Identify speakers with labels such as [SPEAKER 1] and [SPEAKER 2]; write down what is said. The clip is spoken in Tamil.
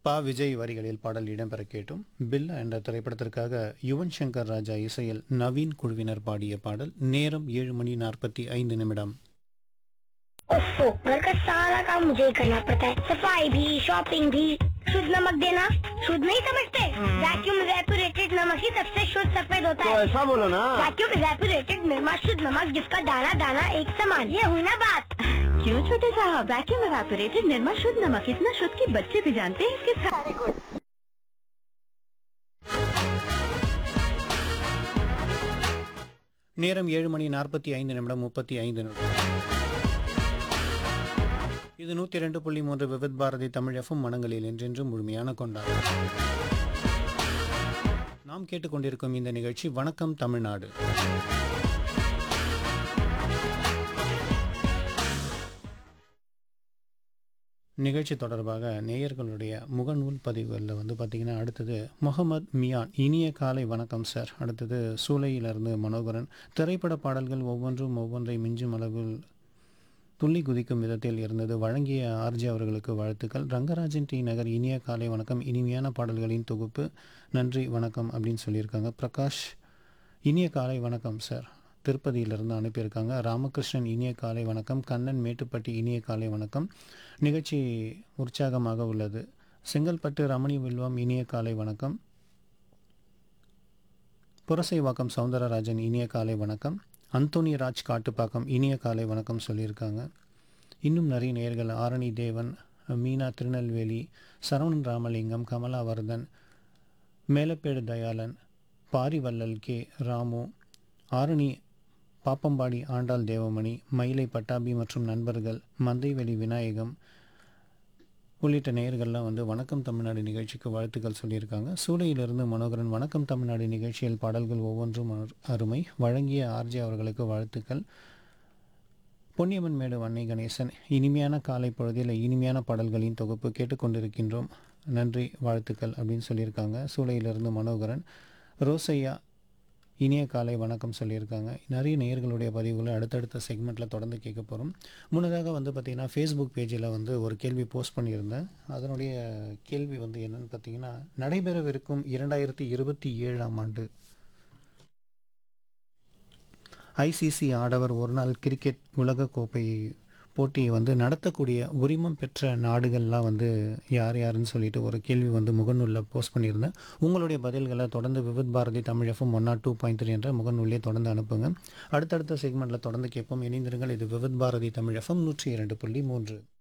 [SPEAKER 1] பா விஜய் வரிகளில் பாடல் இடம்பெற கேட்டும் பில்லா என்ற திரைப்படத்திற்காக யுவன் சங்கர் ராஜா இசையில் நவீன் குழுவினர் பாடிய பாடல் நேரம் ஏழு மணி நாற்பத்தி ஐந்து நிமிடம்
[SPEAKER 2] ओफो घर का सारा काम मुझे ही करना पड़ता है सफाई भी शॉपिंग भी शुद्ध नमक देना शुद्ध नहीं समझते वैक्यूम रेपुरेटेड नमक ही सबसे शुद्ध सफेद होता
[SPEAKER 3] तो
[SPEAKER 2] है
[SPEAKER 3] ऐसा बोलो ना
[SPEAKER 2] वैक्यूम रेपुरेटेड निर्मा शुद्ध नमक जिसका दाना दाना एक समान ये हुई ना बात
[SPEAKER 4] क्यों छोटे साहब वैक्यूम एवापोरेटेड निर्मा शुद्ध नमक इतना शुद्ध कि बच्चे भी जानते हैं इसके सारे गुण
[SPEAKER 1] நேரம் ஏழு மணி நாற்பத்தி ஐந்து நிமிடம் முப்பத்தி ஐந்து நிமிடம் இது நூற்றி ரெண்டு புள்ளி மூன்று விவித் பாரதி தமிழ் எஃப்எம் மனங்களில் என்றென்றும் முழுமையான கொண்டாட்டம் நாம் கேட்டுக்கொண்டிருக்கும் இந்த நிகழ்ச்சி வணக்கம் தமிழ்நாடு நிகழ்ச்சி தொடர்பாக நேயர்களுடைய முகநூல் பதிவுகளில் வந்து பார்த்திங்கன்னா அடுத்தது முகமது மியான் இனிய காலை வணக்கம் சார் அடுத்தது சூளையிலிருந்து மனோகரன் திரைப்பட பாடல்கள் ஒவ்வொன்றும் ஒவ்வொன்றை மிஞ்சும் அளவில் துள்ளி குதிக்கும் விதத்தில் இருந்தது வழங்கிய ஆர்ஜி அவர்களுக்கு வாழ்த்துக்கள் ரங்கராஜன் டி நகர் இனிய காலை வணக்கம் இனிமையான பாடல்களின் தொகுப்பு நன்றி வணக்கம் அப்படின்னு சொல்லியிருக்காங்க பிரகாஷ் இனிய காலை வணக்கம் சார் திருப்பதியிலிருந்து அனுப்பியிருக்காங்க ராமகிருஷ்ணன் இனிய காலை வணக்கம் கண்ணன் மேட்டுப்பட்டி இனிய காலை வணக்கம் நிகழ்ச்சி உற்சாகமாக உள்ளது செங்கல்பட்டு ரமணி வில்வம் இனிய காலை வணக்கம் புரசைவாக்கம் சவுந்தரராஜன் இனிய காலை வணக்கம் அந்தோனி ராஜ் காட்டுப்பாக்கம் இனிய காலை வணக்கம் சொல்லியிருக்காங்க இன்னும் நிறைய நேயர்கள் ஆரணி தேவன் மீனா திருநெல்வேலி சரவணன் ராமலிங்கம் கமலாவர்தன் மேலப்பேடு தயாளன் பாரிவள்ளல் கே ராமு ஆரணி பாப்பம்பாடி ஆண்டாள் தேவமணி மயிலை பட்டாபி மற்றும் நண்பர்கள் மந்தைவெளி விநாயகம் உள்ளிட்ட நேயர்கள்லாம் வந்து வணக்கம் தமிழ்நாடு நிகழ்ச்சிக்கு வாழ்த்துக்கள் சொல்லியிருக்காங்க சூளையிலிருந்து மனோகரன் வணக்கம் தமிழ்நாடு நிகழ்ச்சியில் பாடல்கள் ஒவ்வொன்றும் அரு- அருமை வழங்கிய ஆர்ஜி அவர்களுக்கு வாழ்த்துக்கள் பொன்னியம்மன் மேடு வன்னை கணேசன் இனிமையான காலை பொழுதில் இனிமையான பாடல்களின் தொகுப்பு கேட்டுக்கொண்டிருக்கின்றோம் நன்றி வாழ்த்துக்கள் அப்படின்னு சொல்லியிருக்காங்க சூளையிலிருந்து மனோகரன் ரோசையா இனிய காலை வணக்கம் சொல்லியிருக்காங்க நிறைய நேயர்களுடைய பதிவுகளை அடுத்தடுத்த செக்மெண்ட்டில் தொடர்ந்து கேட்க போகிறோம் முன்னதாக வந்து பார்த்திங்கன்னா ஃபேஸ்புக் பேஜில் வந்து ஒரு கேள்வி போஸ்ட் பண்ணியிருந்தேன் அதனுடைய கேள்வி வந்து என்னன்னு பார்த்தீங்கன்னா நடைபெறவிருக்கும் இரண்டாயிரத்தி இருபத்தி ஏழாம் ஆண்டு ஐசிசி ஆடவர் ஒருநாள் கிரிக்கெட் உலகக்கோப்பை போட்டியை வந்து நடத்தக்கூடிய உரிமம் பெற்ற நாடுகள்லாம் வந்து யார் யாருன்னு சொல்லிட்டு ஒரு கேள்வி வந்து முகநூலில் போஸ்ட் பண்ணியிருந்தேன் உங்களுடைய பதில்களை தொடர்ந்து Vividh Bharati Tamil FM one nought two point three என்ற முகநூலே தொடர்ந்து அனுப்புங்க அடுத்தடுத்த செக்மெண்ட்டில் தொடர்ந்து கேட்போம் இணைந்திருங்கள் இது விவித் பாரதி தமிழ் எஃப்எம் நூற்றி இரண்டு புள்ளி மூன்று